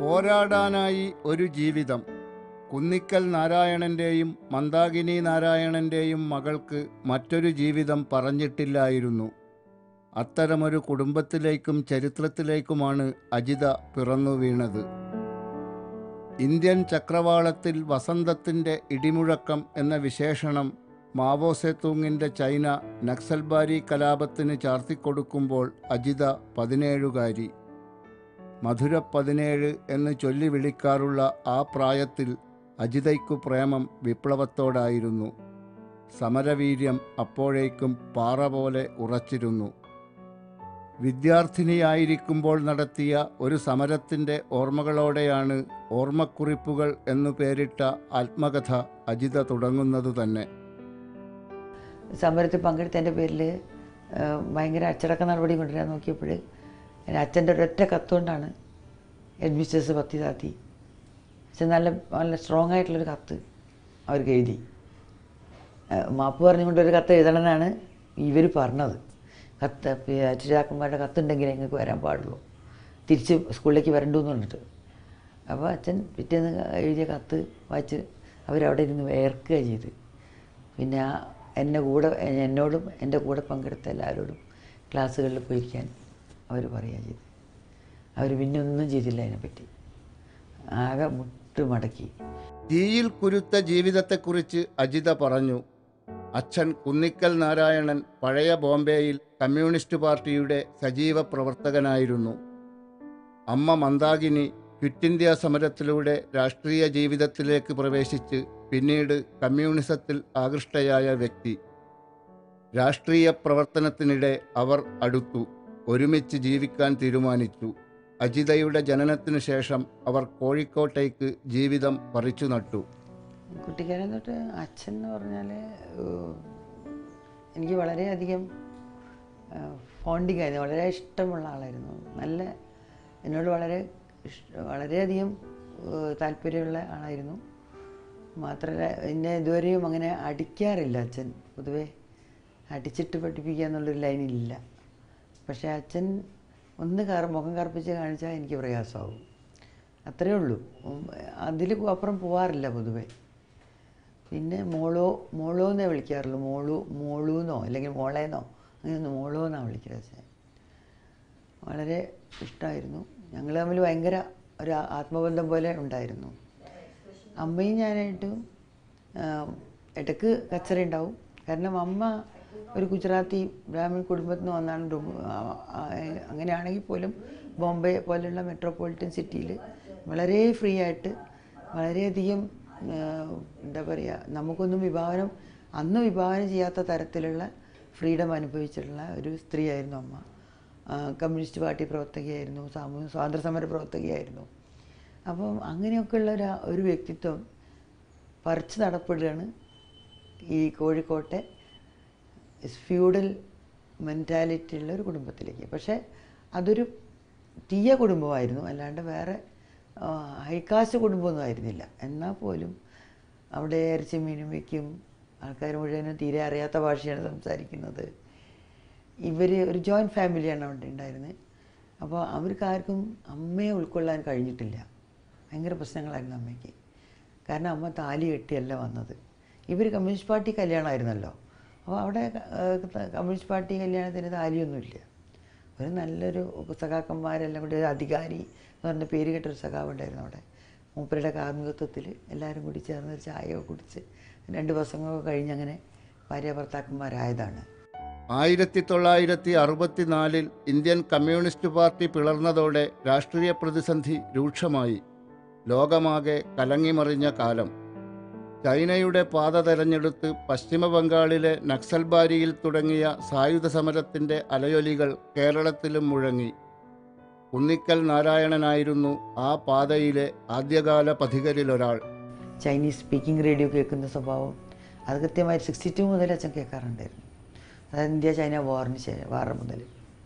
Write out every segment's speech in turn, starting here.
പോരാടാനായി ഒരു ജീവിതം കുന്നിക്കൽ നാരായണൻ്റെയും മന്ദാകിനി നാരായണൻ്റെയും മകൾക്ക് മറ്റൊരു ജീവിതം പറഞ്ഞിട്ടില്ലായിരുന്നു അത്തരമൊരു കുടുംബത്തിലേക്കും ചരിത്രത്തിലേക്കുമാണ് അജിത പിറന്നു വീണത് ഇന്ത്യൻ ചക്രവാളത്തിൽ വസന്തത്തിൻ്റെ ഇടിമുഴക്കം എന്ന വിശേഷണം മാവോ സേതൂങ്ങിൻ്റെ ചൈന നക്സൽബാരി കലാപത്തിന് ചാർത്തിക്കൊടുക്കുമ്പോൾ അജിത പതിനേഴുകാരി മധുര പതിനേഴ് എന്ന് ചൊല്ലി വിളിക്കാറുള്ള ആ പ്രായത്തിൽ അജിതയ്ക്കു പ്രേമം വിപ്ലവത്തോടായിരുന്നു സമരവീര്യം അപ്പോഴേക്കും പാറ പോലെ ഉറച്ചിരുന്നു വിദ്യാർത്ഥിനിയായിരിക്കുമ്പോൾ നടത്തിയ ഒരു സമരത്തിൻ്റെ ഓർമ്മകളോടെയാണ് ഓർമ്മക്കുറിപ്പുകൾ എന്നു പേരിട്ട ആത്മകഥ അജിത തുടങ്ങുന്നത് തന്നെ സമരത്തിൽ പങ്കെടുത്തതിൻ്റെ പേരിൽ ഭയങ്കര അച്ചടക്ക നടപടി കൊണ്ടുവരാൻ നോക്കിയപ്പോൾ എൻ്റെ അച്ഛൻ്റെ ഒരൊറ്റ കത്തുകൊണ്ടാണ് ഹെഡ് പത്തി താത്തി പക്ഷെ നല്ല നല്ല സ്ട്രോങ് ആയിട്ടുള്ളൊരു കത്ത് അവർക്ക് എഴുതി ഏഹ് മാപ്പ് പറഞ്ഞുകൊണ്ട് ഒരു കത്ത് എഴുതണമെന്നാണ് ഇവർ പറഞ്ഞത് കത്ത് അച്ഛരാക്കന്മാരുടെ കത്തുണ്ടെങ്കിൽ നിങ്ങൾക്ക് വരാൻ പാടുള്ളൂ തിരിച്ച് സ്കൂളിലേക്ക് വരണ്ടു എന്ന് പറഞ്ഞിട്ട് അപ്പോൾ അച്ഛൻ പിറ്റേന്ന് എഴുതിയ കത്ത് വായിച്ച് അവരവിടെ ഇരുന്ന് വേർക്കുക ചെയ്ത് പിന്നെ ആ എന്നെ കൂടെ എന്നോടും എൻ്റെ കൂടെ പങ്കെടുത്ത എല്ലാവരോടും ക്ലാസ്സുകളിൽ പോയിരിക്കാൻ അവർ പറയുക ചെയ്ത് അവർ പിന്നെ ഒന്നും ചെയ്തില്ല അതിനെപ്പറ്റി ആകെ മുട്ട് മടക്കി തീയിൽ കുരുത്ത ജീവിതത്തെക്കുറിച്ച് അജിത പറഞ്ഞു അച്ഛൻ കുന്നിക്കൽ നാരായണൻ പഴയ ബോംബെയിൽ കമ്മ്യൂണിസ്റ്റ് പാർട്ടിയുടെ സജീവ പ്രവർത്തകനായിരുന്നു അമ്മ മന്ദാകിനി ക്വിറ്റ് ഇന്ത്യ സമരത്തിലൂടെ രാഷ്ട്രീയ ജീവിതത്തിലേക്ക് പ്രവേശിച്ച് പിന്നീട് കമ്മ്യൂണിസത്തിൽ ആകൃഷ്ടയായ വ്യക്തി രാഷ്ട്രീയ പ്രവർത്തനത്തിനിടെ അവർ അടുത്തു ഒരുമിച്ച് ജീവിക്കാൻ തീരുമാനിച്ചു അജിതയുടെ ജനനത്തിനു ശേഷം അവർ കോഴിക്കോട്ടേക്ക് ജീവിതം പറിച്ചു നട്ടു കുട്ടിക്കാലം തൊട്ട് അച്ഛൻ എന്ന് പറഞ്ഞാൽ എനിക്ക് വളരെയധികം ഫോണ്ടിങ് ആയിരുന്നു വളരെ ഇഷ്ടമുള്ള ആളായിരുന്നു നല്ല എന്നോട് വളരെ ഇഷ്ട വളരെയധികം ഏഹ്, താല്പര്യമുള്ള ആളായിരുന്നു മാത്രമല്ല എന്നെ ഇതുവരെയും അങ്ങനെ അടിക്കാറില്ല അച്ഛൻ പൊതുവേ അടിച്ചിട്ട് പഠിപ്പിക്കുക എന്നുള്ളൊരു ലൈനില്ല പക്ഷേ അച്ഛൻ ഒന്ന് കറ മുഖം കറുപ്പിച്ച് കാണിച്ചാൽ എനിക്ക് പ്രയാസമാവും അത്രയേ ഉള്ളൂ അതിൽ അപ്പുറം പോവാറില്ല പൊതുവേ പിന്നെ മോളോ മോളോ എന്നേ വിളിക്കാറുള്ളൂ മോളു മോളൂന്നോ അല്ലെങ്കിൽ മോളേന്നോ അങ്ങനെയൊന്നും മോളോ എന്നാണ് വിളിക്കുന്നത് അച്ഛൻ വളരെ ഇഷ്ടമായിരുന്നു ഞങ്ങൾ തമ്മിൽ ഭയങ്കര ഒരു ആത്മബന്ധം പോലെ ഉണ്ടായിരുന്നു അമ്മയും ഞാനായിട്ടും ആ, ഇടയ്ക്ക് കച്ചറ ഉണ്ടാവും കാരണം അമ്മ ഒരു ഗുജറാത്തി ബ്രാഹ്മിൺ കുടുംബത്തിൽ നിന്ന് വന്നാണ് ഡു- ആ, ആ, അങ്ങനെയാണെങ്കിൽ പോലും ബോംബെ പോലെയുള്ള മെട്രോപൊളിറ്റൻ സിറ്റിയിൽ വളരെ ഫ്രീ ആയിട്ട് വളരെയധികം ആ, എന്താ പറയുക നമുക്കൊന്നും വിഭാവനം അന്ന് വിഭാവനം ചെയ്യാത്ത തരത്തിലുള്ള ഫ്രീഡം അനുഭവിച്ചിട്ടുള്ള ഒരു സ്ത്രീയായിരുന്നു അമ്മ ആ, കമ്മ്യൂണിസ്റ്റ് പാർട്ടി പ്രവർത്തകയായിരുന്നു സാമൂഹ്യ സ്വാതന്ത്ര്യ സമര പ്രവർത്തകയായിരുന്നു അപ്പം അങ്ങനെയൊക്കെയുള്ള ഒരു ഒരു വ്യക്തിത്വം പറിച്ചു നടപ്പെടുകയാണ് ഈ കോഴിക്കോട്ടെ ഫ്യൂഡൽ മെൻറ്റാലിറ്റി ഉള്ള ഒരു കുടുംബത്തിലേക്ക് പക്ഷേ അതൊരു തീയ കുടുംബമായിരുന്നു അല്ലാണ്ട് വേറെ ഹൈക്കാസ്റ്റ് കുടുംബമൊന്നും ആയിരുന്നില്ല എന്നാൽ പോലും അവിടെ ഇറച്ചി മീനും വയ്ക്കും ആൾക്കാർ മുഴുവനും തീരെ അറിയാത്ത ഭാഷയാണ് സംസാരിക്കുന്നത് ഇവർ ഒരു ജോയിൻറ്റ് ഫാമിലിയാണ് അവിടെ ഉണ്ടായിരുന്നത് അപ്പോൾ അവർക്ക് ആർക്കും അമ്മയെ ഉൾക്കൊള്ളാൻ കഴിഞ്ഞിട്ടില്ല ഭയങ്കര പ്രശ്നങ്ങളായിരുന്നു അമ്മയ്ക്ക് കാരണം അമ്മ താലി കെട്ടിയല്ല വന്നത് ഇവർ കമ്മ്യൂണിസ്റ്റ് പാർട്ടി കല്യാണമായിരുന്നല്ലോ അപ്പോൾ അവിടെ ഏഹ്, കമ്മ്യൂണിസ്റ്റ് പാർട്ടി കല്യാണത്തിന് താലിയൊന്നുമില്ല ഒരു നല്ലൊരു സഖാക്കന്മാരെല്ലാം കൂടി ഒരു അധികാരി എന്ന് പറഞ്ഞ പേര് കേട്ടൊരു സഖാവ് ഉണ്ടായിരുന്നു അവിടെ മൂപ്പരുടെ കാർമ്മികത്വത്തിൽ എല്ലാവരും കൂടി ചേർന്ന് ഒരു ചായയൊക്കെ കുടിച്ച് രണ്ട് ദിവസങ്ങളൊക്കെ കഴിഞ്ഞ് അങ്ങനെ ഭാര്യ ഭർത്താക്കന്മാരായതാണ് ആയിരത്തി തൊള്ളായിരത്തി അറുപത്തിനാലിൽ ഇന്ത്യൻ കമ്മ്യൂണിസ്റ്റ് പാർട്ടി പിളർന്നതോടെ രാഷ്ട്രീയ പ്രതിസന്ധി രൂക്ഷമായി ലോകമാകെ കലങ്ങിമറിഞ്ഞ കാലം ചൈനയുടെ പാത തെരഞ്ഞെടുത്ത് പശ്ചിമ ബംഗാളിലെ നക്സൽബാരിയിൽ തുടങ്ങിയ സായുധ സമരത്തിൻ്റെ അലയൊലികൾ കേരളത്തിലും മുഴങ്ങി കുന്നിക്കൽ നാരായണനായിരുന്നു ആ പാതയിലെ ആദ്യകാല പഥികരിലൊരാൾ ചൈനീസ് സ്പീക്കിംഗ് റേഡിയോ കേൾക്കുന്ന സ്വഭാവം അത് കൃത്യമായി സിക്സ്റ്റി ടു മുതൽ അച്ഛൻ കേൾക്കാറുണ്ടായിരുന്നു അതായത് ഇന്ത്യ ചൈന വാറിന് ശേഷം വാറ് മുതൽ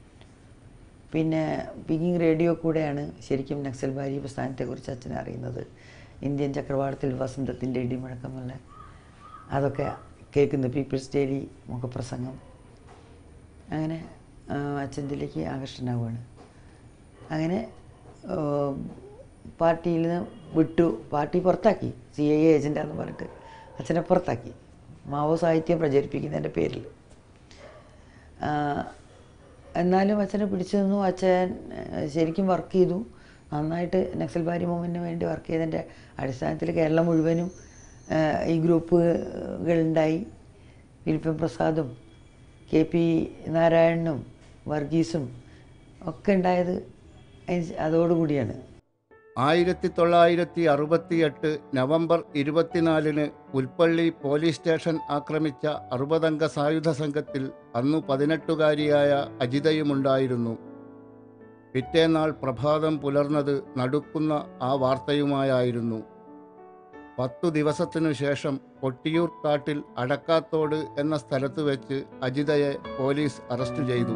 പിന്നെ സ്പീക്കിംഗ് റേഡിയോ കൂടെയാണ് ശരിക്കും നക്സൽബാരി പ്രസ്ഥാനത്തെക്കുറിച്ച് അച്ഛൻ അറിയുന്നത് ഇന്ത്യൻ ചക്രവാളത്തിൽ വസന്തത്തിൻ്റെ ഇടിമുഴക്കം എന്നുള്ള അതൊക്കെ കേൾക്കുന്ന പീപ്പിൾസ് ഡെയിലി മുഖപ്രസംഗം അങ്ങനെ ആ, അച്ഛൻ്റെലേക്ക് ആകർഷണമാവുകയാണ് അങ്ങനെ ആ, പാർട്ടിയിൽ നിന്ന് വിട്ടു പാർട്ടി പുറത്താക്കി സി ഐ എ ഏജൻ്റാന്ന് പറഞ്ഞിട്ട് അച്ഛനെ പുറത്താക്കി മാവോ സാഹിത്യം പ്രചരിപ്പിക്കുന്നതിൻ്റെ പേരിൽ ആ, എന്നാലും അച്ഛനെ പിടിച്ചു നിന്നു അച്ഛൻ ഏഹ്, ശരിക്കും വർക്ക് ചെയ്തു നന്നായിട്ട് നക്സൽബാരി മൂവ്മെൻറ്റിന് വേണ്ടി വർക്ക് ചെയ്തതിൻ്റെ അടിസ്ഥാനത്തിൽ കേരളം മുഴുവനും ഏഹ്, ഈ ഗ്രൂപ്പുകളുണ്ടായി വിൽപ്പൻ പ്രസാദും കെ പി നാരായണനും വർഗീസും ഒക്കെ ഉണ്ടായത് അതിന് അതോടുകൂടിയാണ് ആയിരത്തി തൊള്ളായിരത്തി അറുപത്തിയെട്ട് നവംബർ ഇരുപത്തിനാലിന് പുൽപ്പള്ളി പോലീസ് സ്റ്റേഷൻ ആക്രമിച്ച അറുപതംഗ സായുധ സംഘത്തിൽ അന്നു പതിനെട്ടുകാരിയായ അജിതയുമുണ്ടായിരുന്നു പിറ്റേന്നാൾ പ്രഭാതം പുലർന്നത് നടുക്കുന്ന ആ വാർത്തയുമായായിരുന്നു പത്തു ദിവസത്തിനു ശേഷം കൊട്ടിയൂർ കാട്ടിൽ അടക്കാത്തോട് എന്ന സ്ഥലത്ത് വെച്ച് അജിതയെ പോലീസ് അറസ്റ്റ് ചെയ്തു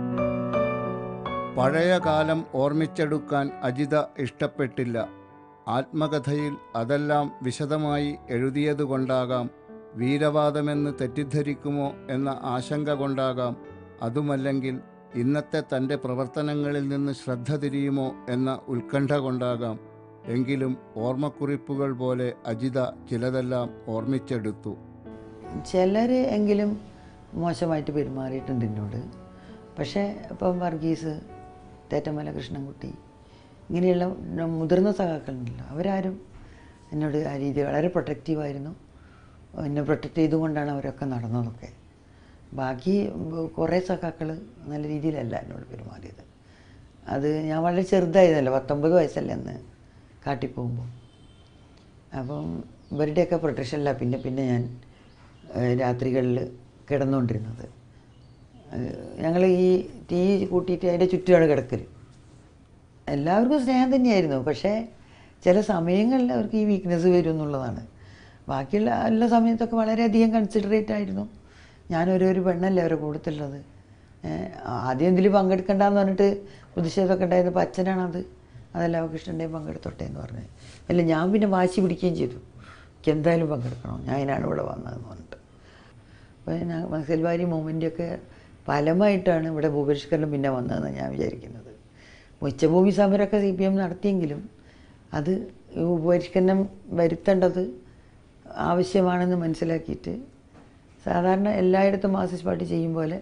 പഴയ കാലം ഓർമ്മിച്ചെടുക്കാൻ അജിത ഇഷ്ടപ്പെട്ടില്ല ആത്മകഥയിൽ അതെല്ലാം വിശദമായി എഴുതിയതുകൊണ്ടാകാം വീരവാദമെന്ന് തെറ്റിദ്ധരിക്കുമോ എന്ന ആശങ്ക കൊണ്ടാകാം അതുമല്ലെങ്കിൽ ഇന്നത്തെ തൻ്റെ പ്രവർത്തനങ്ങളിൽ നിന്ന് ശ്രദ്ധ തിരിയുമോ എന്ന ഉത്കണ്ഠ കൊണ്ടാകാം എങ്കിലും ഓർമ്മക്കുറിപ്പുകൾ പോലെ അജിത ചിലതെല്ലാം ഓർമ്മിച്ചെടുത്തു ചിലർ എങ്കിലും മോശമായിട്ട് പെരുമാറിയിട്ടുണ്ട് എന്നോട് പക്ഷേ ഇപ്പം വർഗീസ് തേറ്റമല കൃഷ്ണൻകുട്ടി ഇങ്ങനെയുള്ള മുതിർന്ന സഖാക്കളുണ്ടല്ലോ അവരാരും എന്നോട് ആ രീതി വളരെ പ്രൊട്ടക്റ്റീവായിരുന്നു എന്നെ പ്രൊട്ടക്റ്റ് ചെയ്തുകൊണ്ടാണ് അവരൊക്കെ നടന്നതൊക്കെ ബാക്കി കുറേ സഖാക്കൾ നല്ല രീതിയിലല്ല എന്നോട് പെരുമാറിയത് അത് ഞാൻ വളരെ ചെറുതായിരുന്നല്ലോ പത്തൊമ്പത് വയസ്സല്ലേ അന്ന് കാട്ടിൽ പോകുമ്പോൾ അപ്പം ഇവരുടെയൊക്കെ പ്രൊട്ടക്ഷനില്ല പിന്നെ പിന്നെ ഞാൻ രാത്രികളിൽ കിടന്നുകൊണ്ടിരുന്നത് ഞങ്ങൾ ഈ തീ കൂട്ടിയിട്ട് അതിൻ്റെ ചുറ്റുമാണ് കിടക്കൽ എല്ലാവർക്കും സ്നേഹം തന്നെയായിരുന്നു പക്ഷേ ചില സമയങ്ങളിൽ അവർക്ക് ഈ വീക്ക്നെസ് വരും എന്നുള്ളതാണ് ബാക്കിയുള്ള എല്ലാ സമയത്തൊക്കെ വളരെയധികം കൺസിഡറേറ്റ് ആയിരുന്നു ഞാൻ ഓരോരു പെണ്ണല്ലേ അവരുടെ കൂട്ടത്തിലുള്ളത് ഏഹ് ആദ്യം ഇതിൽ പങ്കെടുക്കണ്ടെന്ന് പറഞ്ഞിട്ട് പ്രതിഷേധമൊക്കെ ഉണ്ടായിരുന്നപ്പോൾ അച്ഛനാണത് അതെല്ലാം അവർക്ക് ഇഷ്ടമുണ്ടെങ്കിൽ പങ്കെടുത്തോട്ടെ എന്ന് പറഞ്ഞു അല്ല ഞാൻ പിന്നെ വാശി പിടിക്കുകയും ചെയ്തു എനിക്ക് എന്തായാലും പങ്കെടുക്കണം ഞാൻ അതിനാണ് ഇവിടെ വന്നതെന്ന് പറഞ്ഞിട്ട് അപ്പോൾ ഞാൻ മത്സൽവാരി മൂവ്മെൻ്റൊക്കെ ഫലമായിട്ടാണ് ഇവിടെ ഭൂപരിഷ്കരണം പിന്നെ വന്നതെന്ന് ഞാൻ വിചാരിക്കുന്നത് ഉച്ചഭൂമി സമരമൊക്കെ സി പി എം നടത്തിയെങ്കിലും അത് ഈ ഭൂപരിഷ്കരണം വരുത്തേണ്ടത് ആവശ്യമാണെന്ന് മനസ്സിലാക്കിയിട്ട് സാധാരണ എല്ലായിടത്തും മാർക്സിസ്റ്റ് പാർട്ടി ചെയ്യും പോലെ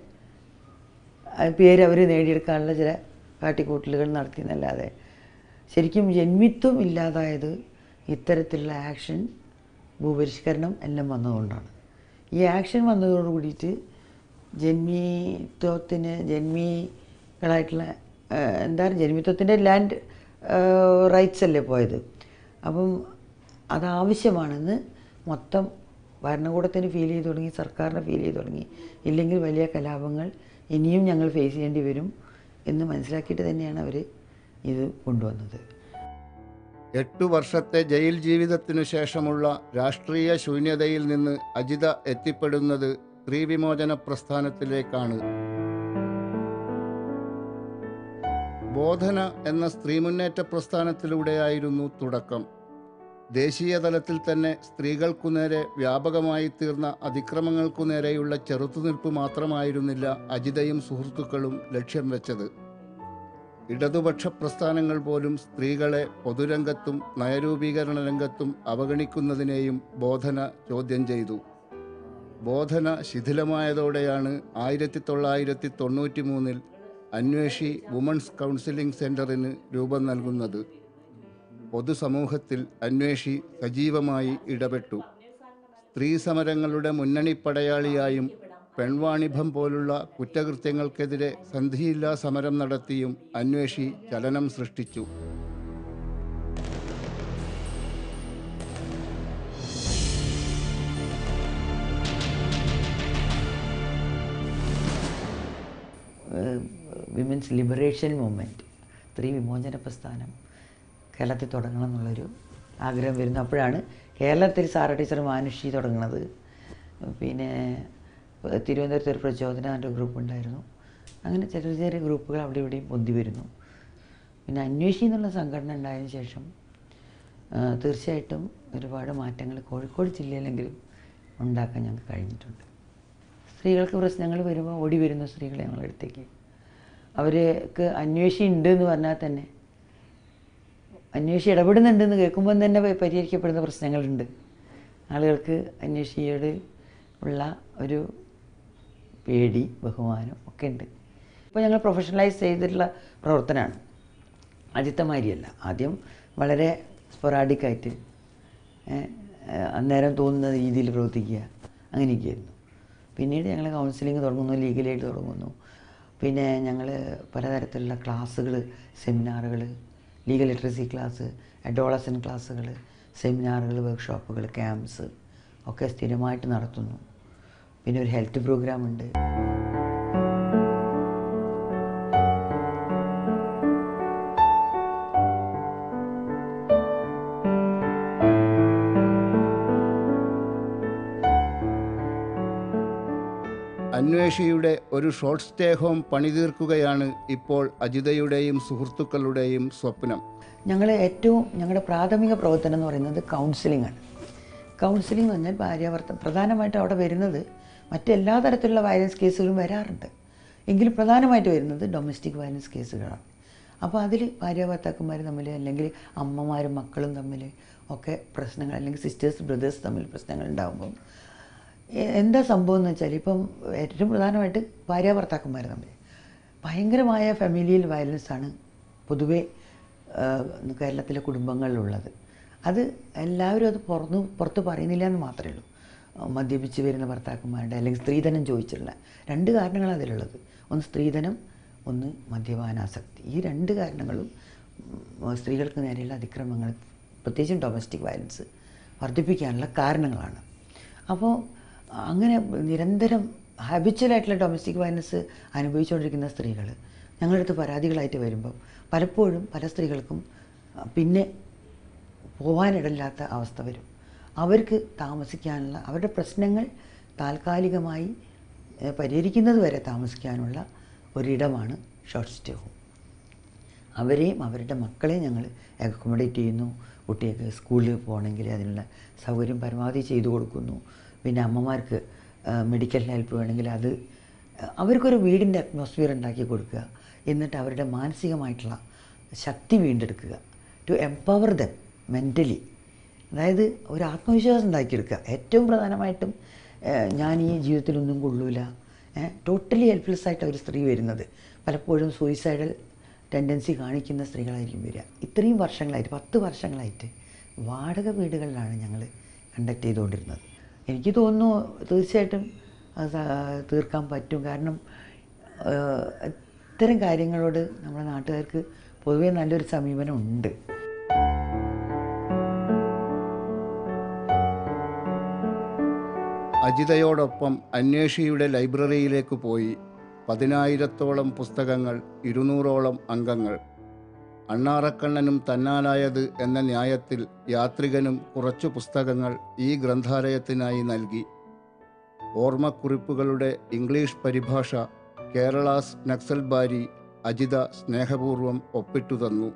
ആ പേര് അവർ നേടിയെടുക്കാനുള്ള ചില കാട്ടിക്കൂട്ടലുകൾ നടത്തി എന്നല്ലാതെ ശരിക്കും ജന്മിത്വം ഇല്ലാതായത് ഇത്തരത്തിലുള്ള ആക്ഷൻ ഭൂപരിഷ്കരണം എല്ലാം വന്നതുകൊണ്ടാണ് ഈ ആക്ഷൻ വന്നതോട് കൂടിയിട്ട് ജന്മിത്വത്തിന് ജന്മികളായിട്ടുള്ള ആ, എന്താ ജന്മിത്വത്തിൻ്റെ ലാൻഡ് റൈറ്റ്സ് അല്ലേ പോയത് അപ്പം അതാവശ്യമാണെന്ന് മൊത്തം ഭരണകൂടത്തിന് ഫീൽ ചെയ്ത് തുടങ്ങി സർക്കാരിന് ഫീൽ ചെയ്ത് തുടങ്ങി ഇല്ലെങ്കിൽ വലിയ കലാപങ്ങൾ ഇനിയും ഞങ്ങൾ ഫേസ് ചെയ്യേണ്ടി വരും എന്ന് മനസ്സിലാക്കിയിട്ട് തന്നെയാണ് അവർ ഇത് കൊണ്ടുവന്നത് എട്ടു വർഷത്തെ ജയിൽ ജീവിതത്തിനു ശേഷമുള്ള രാഷ്ട്രീയ ശൂന്യതയിൽ നിന്ന് അജിത എത്തിപ്പെടുന്നത് സ്ത്രീവിമോചന പ്രസ്ഥാനത്തിലേക്കാണ് ബോധന എന്ന സ്ത്രീമുന്നേറ്റ പ്രസ്ഥാനത്തിലൂടെയായിരുന്നു തുടക്കം ദേശീയ തലത്തിൽ തന്നെ സ്ത്രീകൾക്കു നേരെ വ്യാപകമായി തീർന്ന അതിക്രമങ്ങൾക്കു നേരെയുള്ള ചെറുത്തുനിൽപ്പ് മാത്രമായിരുന്നില്ല അജിതയും സുഹൃത്തുക്കളും ലക്ഷ്യം വെച്ചത് ഇടതുപക്ഷ പ്രസ്ഥാനങ്ങൾ പോലും സ്ത്രീകളെ പൊതുരംഗത്തും നയരൂപീകരണ രംഗത്തും അവഗണിക്കുന്നതിനെയും ബോധന ചോദ്യം ചെയ്തു ബോധന ശിഥിലമായതോടെയാണ് ആയിരത്തി തൊള്ളായിരത്തി തൊണ്ണൂറ്റി മൂന്നിൽ അന്വേഷി വുമൺസ് കൗൺസിലിംഗ് സെൻ്ററിന് രൂപം നൽകുന്നത് പൊതുസമൂഹത്തിൽ അന്വേഷി സജീവമായി ഇടപെട്ടു സ്ത്രീ സമരങ്ങളുടെ മുന്നണി പടയാളിയായും പെൺവാണിഭം പോലുള്ള കുറ്റകൃത്യങ്ങൾക്കെതിരെ സന്ധിയില്ലാ സമരം നടത്തിയും അന്വേഷി ചലനം സൃഷ്ടിച്ചു വിമൻസ് ലിബറേഷൻ മൂവ്മെൻറ്റ് സ്ത്രീ വിമോചന പ്രസ്ഥാനം കേരളത്തിൽ തുടങ്ങണം എന്നുള്ളൊരു ആഗ്രഹം വരുന്നു അപ്പോഴാണ് കേരളത്തിൽ സാറ ടീച്ചർ മാനുഷി തുടങ്ങുന്നത് പിന്നെ തിരുവനന്തപുരത്ത് ഒരു പ്രചോദന ഒരു ഗ്രൂപ്പ് ഉണ്ടായിരുന്നു അങ്ങനെ ചെറിയ ചെറിയ ഗ്രൂപ്പുകൾ അവിടെ ഇവിടെയും പൊന്തി വരുന്നു പിന്നെ അന്വേഷി എന്നുള്ള സംഘടന ഉണ്ടായതിനു ശേഷം ആ, തീർച്ചയായിട്ടും ഒരുപാട് മാറ്റങ്ങൾ കോഴിക്കോട് ജില്ലയിലെങ്കിലും ഉണ്ടാക്കാൻ ഞങ്ങൾക്ക് കഴിഞ്ഞിട്ടുണ്ട് സ്ത്രീകൾക്ക് പ്രശ്നങ്ങൾ വരുമ്പോൾ ഓടി വരുന്ന സ്ത്രീകളെ ഞങ്ങളുടെ അടുത്തേക്ക് അവർക്ക് അന്വേഷി ഉണ്ട് എന്ന് പറഞ്ഞാൽ തന്നെ അന്വേഷി ഇടപെടുന്നുണ്ടെന്ന് കേൾക്കുമ്പോൾ തന്നെ പ- പരിഹരിക്കപ്പെടുന്ന പ്രശ്നങ്ങളുണ്ട് ആളുകൾക്ക് അന്വേഷിയോട് ഉള്ള ഒരു പേടി ബഹുമാനം ഒക്കെ ഉണ്ട് ഇപ്പോൾ ഞങ്ങൾ പ്രൊഫഷണലൈസ് ചെയ്തിട്ടുള്ള പ്രവർത്തനമാണ് ആദ്യത്തെ മാതിരിയല്ല ആദ്യം വളരെ സ്പൊറാഡിക്കായിട്ട് അന്നേരം തോന്നുന്ന രീതിയിൽ പ്രവർത്തിക്കുക അങ്ങനെയൊക്കെയായിരുന്നു പിന്നീട് ഞങ്ങൾ കൗൺസിലിംഗ് തുടങ്ങുന്നു ലീഗലായിട്ട് തുടങ്ങുന്നു പിന്നെ ഞങ്ങൾ പലതരത്തിലുള്ള ക്ലാസ്സുകൾ സെമിനാറുകൾ ലീഗൽ ലിറ്ററസി ക്ലാസ് അഡോളസൻ ക്ലാസ്സുകൾ സെമിനാറുകൾ വർക്ക്ഷോപ്പുകൾ ക്യാമ്പ്സ് ഒക്കെ സ്ഥിരമായിട്ട് നടത്തുന്നു പിന്നെ ഒരു ഹെൽത്ത് പ്രോഗ്രാം ഉണ്ട് അന്വേഷിയുടെ ഒരു ഷോർട്ട് സ്റ്റേ ഹോം പണിതീർക്കുകയാണ് ഇപ്പോൾ അജിതയുടെയും സുഹൃത്തുക്കളുടെയും സ്വപ്നം ഞങ്ങൾ ഏറ്റവും ഞങ്ങളുടെ പ്രാഥമിക പ്രവർത്തനം എന്ന് പറയുന്നത് കൗൺസിലിംഗ് ആണ് കൗൺസിലിംഗ് എന്ന് പറഞ്ഞാൽ ഭാര്യാഭർത്തം പ്രധാനമായിട്ടും അവിടെ വരുന്നത് മറ്റെല്ലാ തരത്തിലുള്ള വയലൻസ് കേസുകളും വരാറുണ്ട് എങ്കിലും പ്രധാനമായിട്ട് വരുന്നത് ഡൊമസ്റ്റിക് വയലൻസ് കേസുകളാണ് അപ്പോൾ അതിൽ ഭാര്യാഭർത്താക്കന്മാർ തമ്മിൽ അല്ലെങ്കിൽ അമ്മമാരും മക്കളും തമ്മിൽ ഒക്കെ പ്രശ്നങ്ങൾ അല്ലെങ്കിൽ സിസ്റ്റേഴ്സ് ബ്രദേഴ്സ് തമ്മിൽ പ്രശ്നങ്ങൾ ഉണ്ടാകുമ്പം എ- എന്താ സംഭവം എന്ന് വെച്ചാൽ ഇപ്പം ഏറ്റവും പ്രധാനമായിട്ട് ഭാര്യാഭർത്താക്കന്മാർ തമ്മിൽ ഭയങ്കരമായ ഫാമിലിയൽ വയലൻസാണ് പൊതുവേ ആ, കേരളത്തിലെ കുടുംബങ്ങളിലുള്ളത് അത് എല്ലാവരും അത് പുറത്ത് പുറത്ത് പറയുന്നില്ല എന്ന് മാത്രമേ ഉള്ളൂ ആ, മദ്യപിച്ച് വരുന്ന ഭർത്താക്കന്മാരുടെ അല്ലെങ്കിൽ സ്ത്രീധനം ചോദിച്ചിട്ടുള്ള രണ്ട് കാരണങ്ങളാണ് അതിലുള്ളത് ഒന്ന് സ്ത്രീധനം ഒന്ന് മദ്യപാനാസക്തി ഈ രണ്ട് കാരണങ്ങളും ഉം, സ്ത്രീകൾക്ക് നേരെയുള്ള അതിക്രമങ്ങൾ പ്രത്യേകിച്ചും ഡൊമസ്റ്റിക് വയലൻസ് വർദ്ധിപ്പിക്കാനുള്ള കാരണങ്ങളാണ് അപ്പോൾ അങ്ങനെ നിരന്തരം ഹാബിച്വലായിട്ടുള്ള ഡൊമസ്റ്റിക് വയലൻസ് അനുഭവിച്ചുകൊണ്ടിരിക്കുന്ന സ്ത്രീകൾ ഞങ്ങളുടെ അടുത്ത് പരാതികളായിട്ട് വരുമ്പോൾ പലപ്പോഴും പല സ്ത്രീകൾക്കും ആ, പിന്നെ പോകാനിടയില്ലാത്ത അവസ്ഥ വരും അവർക്ക് താമസിക്കാനുള്ള അവരുടെ പ്രശ്നങ്ങൾ താൽക്കാലികമായി ഏ, പരിഹരിക്കുന്നത് വരെ താമസിക്കാനുള്ള ഒരിടമാണ് ഷോർട്ട് സ്റ്റേ ഹോം അവരെയും അവരുടെ മക്കളെയും ഞങ്ങൾ അക്കോമഡേറ്റ് ചെയ്യുന്നു കുട്ടികൾക്ക് സ്കൂളിൽ പോകണമെങ്കിൽ അതിനുള്ള സൗകര്യം പരമാവധി ചെയ്തു കൊടുക്കുന്നു പിന്നെ അമ്മമാർക്ക് മെഡിക്കൽ ഹെൽപ്പ് വേണമെങ്കിൽ അത് ആ, അവർക്കൊരു വീടിൻ്റെ അറ്റ്മോസ്ഫിയർ ഉണ്ടാക്കി കൊടുക്കുക എന്നിട്ട് അവരുടെ മാനസികമായിട്ടുള്ള ശക്തി വീണ്ടെടുക്കുക ടു എംപവർ ദം മെൻ്റലി അതായത് ഒരു ആത്മവിശ്വാസം ഉണ്ടാക്കിയെടുക്കുക ഏറ്റവും പ്രധാനമായിട്ടും ഏഹ്, ഞാൻ ഈ ജീവിതത്തിലൊന്നും കൊള്ളൂല ടോട്ടലി ഹെൽപ്ലെസ് ആയിട്ട് ഒരു സ്ത്രീ വരുന്നത് പലപ്പോഴും സൂയിസൈഡൽ ടെൻഡൻസി കാണിക്കുന്ന സ്ത്രീകളായിരിക്കും വരിക ഇത്രയും വർഷങ്ങളായിട്ട് പത്ത് വർഷങ്ങളായിട്ട് വാടക വീടുകളിലാണ് ഞങ്ങൾ കണ്ടക്ട് ചെയ്തുകൊണ്ടിരുന്നത് എനിക്ക് തോന്നുന്നു തീർച്ചയായിട്ടും അത് സ- തീർക്കാൻ പറ്റും കാരണം ഏഹ്, ഇത്തരം കാര്യങ്ങളോട് നമ്മുടെ നാട്ടുകാർക്ക് പൊതുവേ നല്ലൊരു സമീപനം ഉണ്ട് അജിതയോടൊപ്പം അന്വേഷിയുടെ ലൈബ്രറിയിലേക്ക് പോയി പതിനായിരത്തോളം പുസ്തകങ്ങൾ ഇരുന്നൂറോളം അംഗങ്ങൾ അണ്ണാറക്കണ്ണനും തന്നാലായത് എന്ന ന്യായത്തിൽ യാത്രികനും കുറച്ചു പുസ്തകങ്ങൾ ഈ ഗ്രന്ഥാലയത്തിനായി നൽകി ഓർമ്മക്കുറിപ്പുകളുടെ ഇംഗ്ലീഷ് പരിഭാഷ കേരളാസ് നക്സൽ ബാരി അജിത സ്നേഹപൂർവം ഒപ്പിട്ടു തന്നു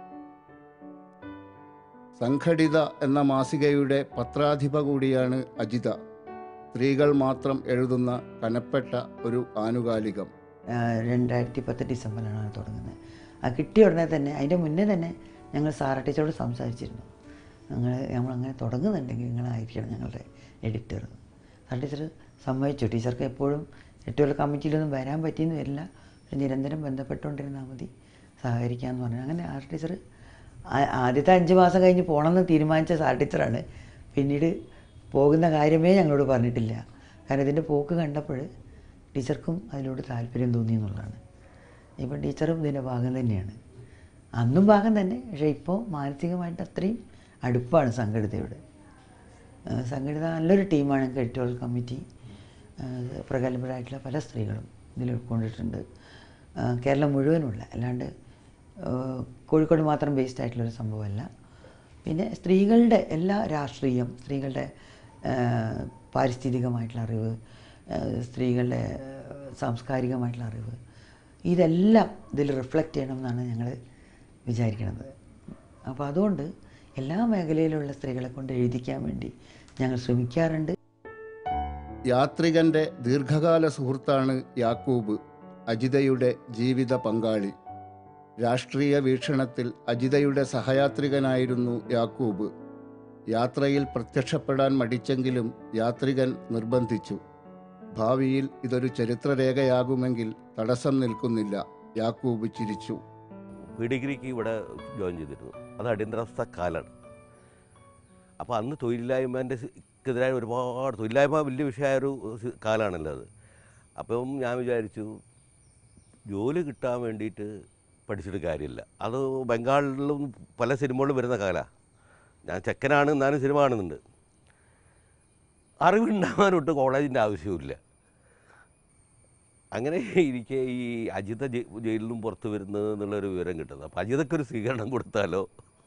സംഘടിത എന്ന മാസികയുടെ പത്രാധിപ കൂടിയാണ് അജിത സ്ത്രീകൾ മാത്രം എഴുതുന്ന കനപ്പെട്ട ഒരു ആനുകാലികം ആഹ് രണ്ടായിരത്തി പത്ത് ഡിസംബറിലാണ് അത് തുടങ്ങുന്നത് അത് കിട്ടിയ ഉടനെ തന്നെ അതിൻ്റെ മുന്നേ തന്നെ ഞങ്ങൾ സാറ ടീച്ചറോട് സംസാരിച്ചിരുന്നു ഞങ്ങൾ നമ്മളങ്ങനെ തുടങ്ങുന്നുണ്ടെങ്കിൽ നിങ്ങളായിരിക്കണം ഞങ്ങളുടെ എഡിറ്റർ സാർ ടീച്ചർ സമ്മതിച്ചു ടീച്ചർക്ക് എപ്പോഴും എട്ടുകൊല്ല കമ്മിറ്റിയിലൊന്നും വരാൻ പറ്റിയെന്ന് വരില്ല പക്ഷെ നിരന്തരം ബന്ധപ്പെട്ടുകൊണ്ടിരുന്നാൽ മതി സഹകരിക്കാമെന്ന് പറഞ്ഞു അങ്ങനെ സാർ ടീച്ചർ ആ- ആദ്യത്തെ അഞ്ച് മാസം കഴിഞ്ഞ് പോകണമെന്ന് തീരുമാനിച്ച സാർ ടീച്ചറാണ് പിന്നീട് പോകുന്ന കാര്യമേ ഞങ്ങളോട് പറഞ്ഞിട്ടില്ല കാരണം ഇതിൻ്റെ പോക്ക് കണ്ടപ്പോൾ ടീച്ചർക്കും അതിനോട് താല്പര്യം തോന്നി എന്നുള്ളതാണ് ഇപ്പം ടീച്ചറും ഇതിൻ്റെ ഭാഗം തന്നെയാണ് അന്നും ഭാഗം തന്നെ പക്ഷേ ഇപ്പോൾ മാനസികമായിട്ട് അത്രയും അടുപ്പാണ് സംഘടിതയോട് ആ, സംഘടിത നല്ലൊരു ടീമാണ് കെട്ടുകൾ കമ്മിറ്റി ആ, പ്രഗത്ഭരായിട്ടുള്ള പല സ്ത്രീകളും ഇതിൽ ഉൾക്കൊണ്ടിട്ടുണ്ട് ആ, കേരളം മുഴുവനുള്ള അല്ലാണ്ട് ആ, കോഴിക്കോട് മാത്രം ബേസ്ഡ് ആയിട്ടുള്ളൊരു സംഭവമല്ല പിന്നെ സ്ത്രീകളുടെ എല്ലാ രാഷ്ട്രീയം സ്ത്രീകളുടെ ആ, പാരിസ്ഥിതികമായിട്ടുള്ള അറിവ് ആ, സ്ത്രീകളുടെ ആ, സാംസ്കാരികമായിട്ടുള്ള അറിവ് ഇതെല്ലാം ഇതിൽ റിഫ്ലക്റ്റ് ചെയ്യണം എന്നാണ് ഞങ്ങൾ വിചാരിക്കുന്നത് അപ്പോൾ അതുകൊണ്ട് എല്ലാ മേഖലയിലുള്ള സ്ത്രീകളെ കൊണ്ട് എഴുതിക്കാൻ വേണ്ടി ഞങ്ങൾ ശ്രമിക്കാറുണ്ട് യാത്രികന്റെ ദീർഘകാല സുഹൃത്താണ് യാക്കൂബ് അജിതയുടെ ജീവിത പങ്കാളി രാഷ്ട്രീയ വീക്ഷണത്തിൽ അജിതയുടെ സഹയാത്രികനായിരുന്നു യാക്കൂബ് യാത്രയിൽ പ്രത്യക്ഷപ്പെടാൻ മടിച്ചെങ്കിലും യാത്രികൻ നിർബന്ധിച്ചു ഭാവിയിൽ ഇതൊരു ചരിത്രരേഖയാകുമെങ്കിൽ തടസ്സം നിൽക്കുന്നില്ല യാക്കൂബ് ചിരിച്ചു പി ഡിഗ്രിക്ക് ഇവിടെ ജോയിൻ ചെയ്തിരുന്നു അത് അടിയന്തരാവസ്ഥ കാലമാണ് അപ്പോൾ അന്ന് തൊഴിലില്ലായ്മേൻ്റെ എതിരായ ഒരുപാട് തൊഴിലില്ലായ്മ വലിയ വിഷയമായൊരു സി- കാലമാണല്ലോ അത് അപ്പം ഞാൻ വിചാരിച്ചു ജോലി കിട്ടാൻ വേണ്ടിയിട്ട് പഠിച്ചിട്ട് കാര്യമില്ല അത് ബംഗാളിലും പല സിനിമകളിലും വരുന്ന കാലമാണ് ഞാൻ ചെക്കനാണ് എന്നാലും സിനിമ കാണുന്നുണ്ട് അറിവുണ്ടാവാനൊട്ട് കോളേജിൻ്റെ ആവശ്യമില്ല അങ്ങനെ ഇരിക്കെ ഈ അജിത ജെ- ജയിലിൽ നിന്നും പുറത്ത് വരുന്നത് എന്നുള്ളൊരു വിവരം കിട്ടുന്നത് അപ്പോൾ അജിതയ്ക്ക് ഒരു സ്വീകരണം കൊടുത്താലോ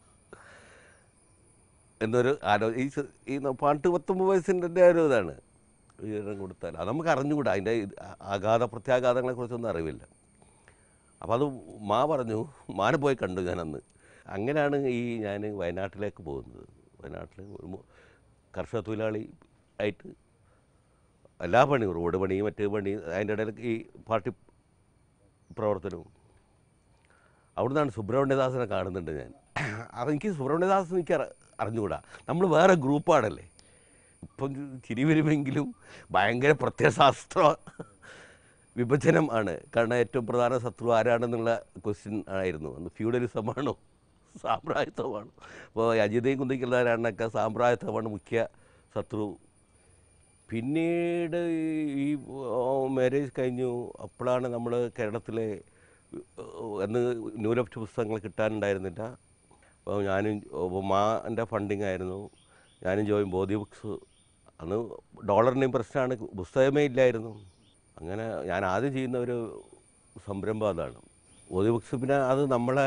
എന്നൊരു ആലോ ഈ സ- ഈ ന- പാട്ട് പത്തൊമ്പത് വയസ്സിൻ്റെ ഒരു ഇതാണ് വിവരം കൊടുത്താൽ അത് നമുക്ക് അറിഞ്ഞുകൂടാ അതിൻ്റെ ഇത് ആ- ആഘാത പ്രത്യാഘാതങ്ങളെക്കുറിച്ചൊന്നും അറിവില്ല അപ്പോൾ അത് മാ പറഞ്ഞു മാനെ പോയി കണ്ടു ഞാൻ അന്ന് അങ്ങനെയാണ് ഈ ഞാൻ വയനാട്ടിലേക്ക് പോകുന്നത് വയനാട്ടിൽ ഒരു മു- കർഷക തൊഴിലാളി ആയിട്ട് എല്ലാ പണിയും റോഡ് പണിയും മറ്റേ പണി അതിൻ്റെ ഇടയിൽ ഈ പാർട്ടി പ്രവർത്തനവും അവിടുന്നാണ് സുബ്രഹ്മണ്യദാസനെ കാണുന്നുണ്ട് ഞാൻ അത് എനിക്ക് സുബ്രഹ്മണ്യദാസ് എനിക്ക് അറി- അറിഞ്ഞുകൂടാ നമ്മൾ വേറെ ഗ്രൂപ്പാണല്ലേ ഇപ്പം ചിരി വരുമെങ്കിലും ഭയങ്കര പ്രത്യയശാസ്ത്ര വിഭജനം ആണ് കാരണം ഏറ്റവും പ്രധാന ശത്രു ആരാണെന്നുള്ള ക്വസ്റ്റ്യൻ ആയിരുന്നു അന്ന് ഫ്യൂഡലിസമാണോ സാമ്രാജ്യത്വമാണോ അപ്പോൾ അജിതയും കുന്തിക്കല്ലാരാണൊക്കെ സാമ്രാജ്യത്വമാണ് മുഖ്യ ശത്രു പിന്നീട് ഈ മാരേജ് കഴിഞ്ഞു അപ്പോഴാണ് നമ്മൾ കേരളത്തിലെ അന്ന് ന്യൂനപക്ഷ പുസ്തകങ്ങൾ കിട്ടാനുണ്ടായിരുന്നില്ല അപ്പോൾ ഞാനും അപ്പോൾ മാൻ്റെ ഫണ്ടിങ് ആയിരുന്നു ഞാനും ജോയും ബോധി ബുക്സ് അന്ന് ഡോളറിൻ്റെയും പ്രശ്നമാണ് പുസ്തകമേ ഇല്ലായിരുന്നു അങ്ങനെ ഞാൻ ആദ്യം ചെയ്യുന്ന ഒരു സംരംഭം അതാണ് ബോധി ബുക്സ് പിന്നെ അത് നമ്മളെ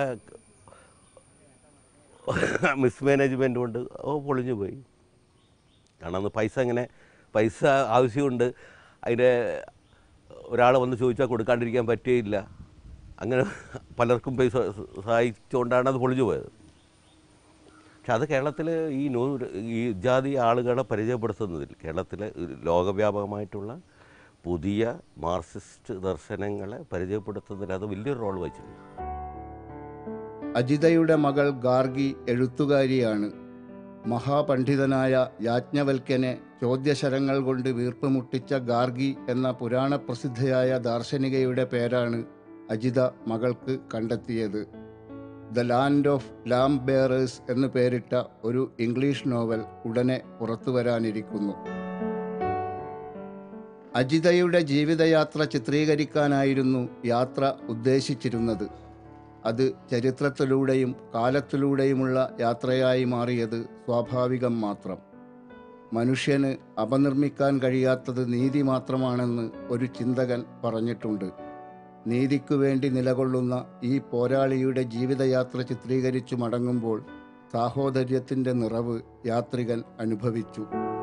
മിസ്മാനേജ്മെൻ്റ് കൊണ്ട് ഓ പൊളിഞ്ഞു പോയി കാരണം അന്ന് പൈസ ഇങ്ങനെ പൈസ ആവശ്യമുണ്ട് അതിൻ്റെ ഒരാൾ വന്ന് ചോദിച്ചാൽ കൊടുക്കാണ്ടിരിക്കാൻ പറ്റുകയില്ല അങ്ങനെ പലർക്കും പൈസ സഹായിച്ചുകൊണ്ടാണ് അത് പൊളിഞ്ഞു പോയത് പക്ഷെ അത് കേരളത്തിൽ ഈ ന്യൂ ഈ ജാതി ആളുകളെ പരിചയപ്പെടുത്തുന്നതിൽ കേരളത്തിലെ ലോകവ്യാപകമായിട്ടുള്ള പുതിയ മാർക്സിസ്റ്റ് ദർശനങ്ങളെ പരിചയപ്പെടുത്തുന്നതിൽ അത് വലിയൊരു റോൾ വഹിച്ചിട്ടുണ്ട് അജിതയുടെ മകൾ ഗാർഗി എഴുത്തുകാരിയാണ് മഹാപണ്ഡിതനായ യാജ്ഞവൽക്കനെ ചോദ്യശരങ്ങൾ കൊണ്ട് വീർപ്പുമുട്ടിച്ച ഗാർഗി എന്ന പുരാണപ്രസിദ്ധയായ ദാർശനികയുടെ പേരാണ് അജിത മകൾക്ക് കണ്ടെത്തിയത് the land of lamb bearers എന്നു പേരിട്ട ഒരു ഇംഗ്ലീഷ് നോവൽ ഉടനെ പുറത്തുവരാനിരിക്കുന്നു അജിതയുടെ ജീവിതയാത്ര ചിത്രീകരിക്കാനായിരുന്നു യാത്ര ഉദ്ദേശിച്ചിരുന്നത് അത് ചരിത്രത്തിലൂടെയും കാലത്തിലൂടെയുമുള്ള യാത്രയായി മാറിയത് സ്വാഭാവികം മാത്രം മനുഷ്യന് അപനിർമ്മിക്കാൻ കഴിയാത്തത് നീതി മാത്രമാണെന്ന് ഒരു ചിന്തകൻ പറഞ്ഞിട്ടുണ്ട് നീതിക്കു വേണ്ടി നിലകൊള്ളുന്ന ഈ പോരാളിയുടെ ജീവിതയാത്ര ചിത്രീകരിച്ചു മടങ്ങുമ്പോൾ സാഹോദര്യത്തിൻ്റെ നിറവ് യാത്രികൻ അനുഭവിച്ചു